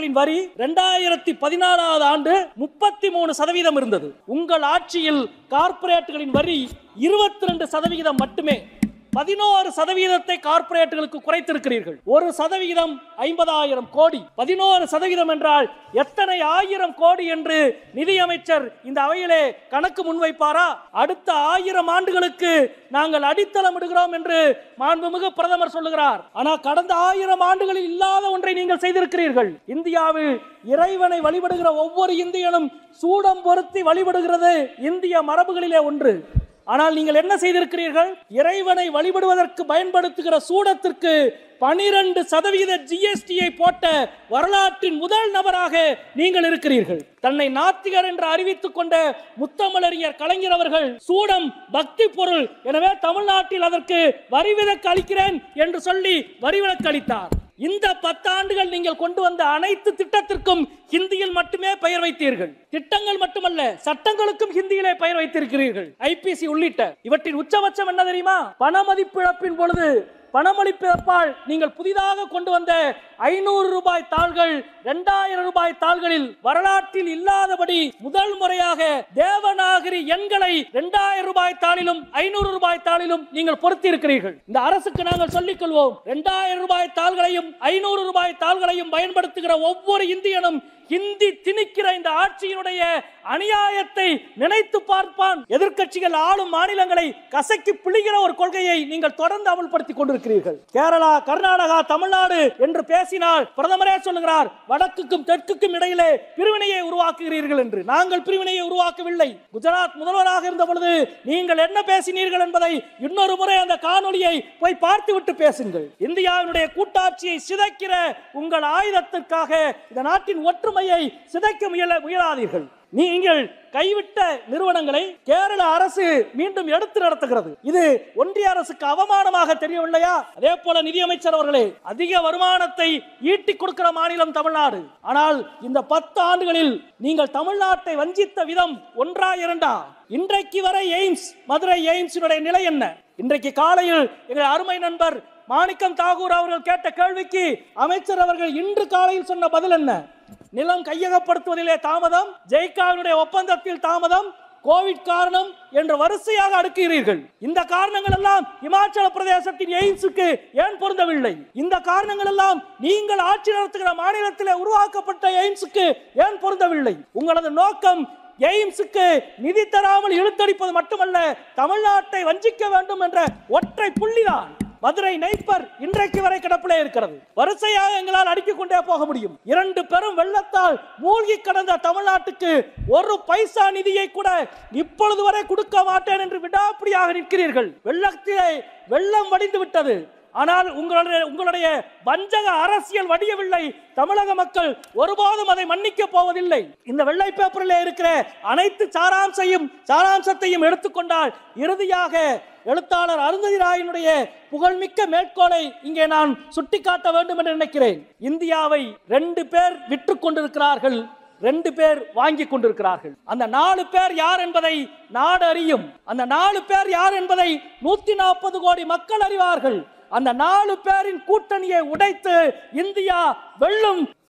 கார்ப்பரேட்டுகளின் வரி இரண்டாயிரத்தி பதினாலாவது ஆண்டு முப்பத்தி மூணு சதவீதம் இருந்தது உங்கள் ஆட்சியில் கார்ப்பரேட்டுகளின் வரி இருபத்தி ரெண்டு சதவிகிதம் மட்டுமே பதினோரு சதவீதத்தை கார்ப்பரேட்டுகளுக்கு குறைத்திருக்கிறீர்கள் ஒரு சதவிகிதம் ஐம்பதாயிரம் கோடி பதினோரு சதவீதம் என்றால் எத்தனை ஆயிரம் கோடி என்று நிதியமைச்சர் இந்த அவையிலே கணக்கு முன்வைப்பாரா அடுத்த ஆயிரம் ஆண்டுகளுக்கு நாங்கள் அடித்தளம் இடுகிறோம் என்று மாண்புமிகு பிரதமர் சொல்லுகிறார் ஆனால் கடந்த ஆயிரம் ஆண்டுகளில் இல்லாத ஒன்றை நீங்கள் செய்திருக்கிறீர்கள் இந்தியாவில் இறைவனை வழிபடுகிற ஒவ்வொரு இந்தியனும் சூடம் பொருத்தி வழிபடுகிறது இந்திய மரபுகளிலே ஒன்று ஆனால் நீங்கள் என்ன செய்திருக்கிறீர்கள் இறைவனை வழிபடுவதற்கு பயன்படுத்துகிற சூடத்திற்கு பனிரெண்டு சதவீத ஜிஎஸ்டியை போட்ட வரலாற்றின் முதல் நபராக நீங்கள் இருக்கிறீர்கள் தன்னை நாத்திகர் என்று அறிவித்துக் கொண்ட முத்தமிழறிஞர் கலைஞர் அவர்கள் சூடம் பக்தி பொருள் எனவே தமிழ்நாட்டில் அதற்கு வரி விலக்கு அளிக்கிறேன் என்று சொல்லி வரி விலக்கு அளித்தார் இந்த பத்தாண்டுகள் நீங்கள் கொண்டு வந்த அனைத்து திட்டத்திற்கும் ஹிந்தியில் மட்டுமே பெயர் வைத்தீர்கள் திட்டங்கள் மட்டுமல்ல சட்டங்களுக்கும் ஹிந்தியிலே பெயர் வைத்திருக்கிறீர்கள் ஐபிசி உள்ளிட்ட இவற்றின் உச்சபட்சம் என்ன தெரியுமா பண மதிப்பிழப்பின் பொழுது பணமளிப்பிழப்பால் நீங்கள் புதிதாக கொண்டு வந்த ஐநூறு ரூபாய் தாள்கள் இரண்டாயிரம் ரூபாய் தாள்களில் வரலாற்றில் இல்லாதபடி முதல் முறையாக தேவநாகரி எண்களை இரண்டாயிரம் ரூபாய் தாளிலும் ஐநூறு ரூபாய் தாளிலும் நீங்கள் பொருத்தி இருக்கிறீர்கள் இந்த அரசுக்கு நாங்கள் சொல்லிக் கொள்வோம் இரண்டாயிரம் ரூபாய் தாள்களையும் ஐநூறு ரூபாய் தாள்களையும் பயன்படுத்துகிற ஒவ்வொரு இந்தியனும் ஹிந்தி திணிக்கிற இந்த ஆட்சியினுடைய அநியாயத்தை நினைத்து பார்ப்பான் எதிர்க்கட்சிகள் ஆளும் மாநிலங்களை கசக்கி பிழிகிற ஒரு கொள்கையை நீங்கள் தொடர்ந்து அமல்படுத்திக் கொண்டிருக்கிறீர்கள் கேரளா கர்நாடகா தமிழ்நாடு என்று பேசினால் பிரதமரே சொல்லுகிறார் வடக்குக்கும் தெற்குக்கும் இடையிலே பிரிவினையை உருவாக்குகிறீர்கள் என்று நாங்கள் பிரிவினையை உருவாக்கவில்லை குஜராத் முதல்வராக இருந்த பொழுது நீங்கள் என்ன பேசினீர்கள் என்பதை இன்னொரு முறை அந்த காணொளியை போய் பார்த்துவிட்டு பேசுங்கள் இந்தியாவினுடைய கூட்டாட்சியை சிதைக்கிற உங்கள் ஆயுதத்திற்காக இந்த நாட்டின் ஒற்றுமையை சிதைக்க முயல முயலாதீர்கள் நீங்கள் கைவிட்ட நிறுவனங்களை கேரள அரசு மீண்டும் எடுத்து நடத்துகிறது இது ஒன்றிய அரசுக்கு அவமானமாக தெரியவில்லையா அதே போல நிதியமைச்சர் அவர்களே அதிக வருமானத்தை ஈட்டி கொடுக்கிற மாநிலம் தமிழ்நாடு ஆனால் இந்த பத்து ஆண்டுகளில் நீங்கள் தமிழ்நாட்டை வஞ்சித்த விதம் ஒன்றா இரண்டா இன்றைக்கு வரை எய்ம்ஸ் மதுரை எய்ம்ஸினுடைய நிலை என்ன இன்றைக்கு காலையில் எங்கள் அருமை நண்பர் மாணிக்கம் தாகூர் அவர்கள் கேட்ட கேள்விக்கு அமைச்சர் அவர்கள் இன்று காலையில் சொன்ன பதில் என்ன நிலம் கையகப்படுத்துவதிலே தாமதம் ஜெய்காவினுடைய ஒப்பந்தத்தில் தாமதம் கோவிட் காரணம் என்று வரிசையாக அடுக்குகிறீர்கள் இந்த காரணங்கள் எல்லாம் இமாச்சல பிரதேசத்தின் எய்ம்ஸுக்கு ஏன் பொருந்தவில்லை இந்த காரணங்கள் எல்லாம் நீங்கள் ஆட்சி நடத்துகிற மாநிலத்திலே உருவாக்கப்பட்ட எய்ம்ஸுக்கு ஏன் பொருந்தவில்லை உங்களது நோக்கம் எய்ம்ஸுக்கு நிதி தராமல் இழுத்தடிப்பது மட்டுமல்ல தமிழ்நாட்டை வஞ்சிக்க வேண்டும் என்ற ஒற்றை புள்ளிதான் மதுரை நைப்பர் இன்றைக்கு வரை கிடப்பிலே இருக்கிறது வரிசையாக எங்களால் அடுக்கிக் கொண்டே போக முடியும் இரண்டு பெரும் வெள்ளத்தால் மூழ்கி கடந்த தமிழ்நாட்டுக்கு ஒரு பைசா நிதியை கூட இப்பொழுது வரை கொடுக்க மாட்டேன் என்று விடாப்பிடியாக நிற்கிறீர்கள் வெள்ளத்திலே வெள்ளம் வடிந்து விட்டது ஆனால் உங்களுடைய உங்களுடைய வஞ்சக அரசியல் வடியவில்லை தமிழக மக்கள் ஒருபோதும் அதை மன்னிக்க போவதில்லை இந்த வெள்ளை பேப்பரில் இருக்கிற அனைத்து சாராம்சையும் சாராம்சத்தையும் எடுத்துக்கொண்டால் இறுதியாக எழுத்தாளர் அருந்ததி ராயினுடைய புகழ்மிக்க மேற்கோளை இங்கே நான் சுட்டிக்காட்ட வேண்டும் என்று நினைக்கிறேன் இந்தியாவை ரெண்டு பேர் விற்று கொண்டிருக்கிறார்கள் ரெண்டு பேர் வாங்கி கொண்டிருக்கிறார்கள் அந்த நாலு பேர் யார் என்பதை நாடு அறியும் அந்த நாலு பேர் யார் என்பதை நூத்தி நாற்பது கோடி மக்கள் அறிவார்கள் அந்த நாலு பேரின் கூட்டணியை உடைத்து இந்தியா வெல்லும்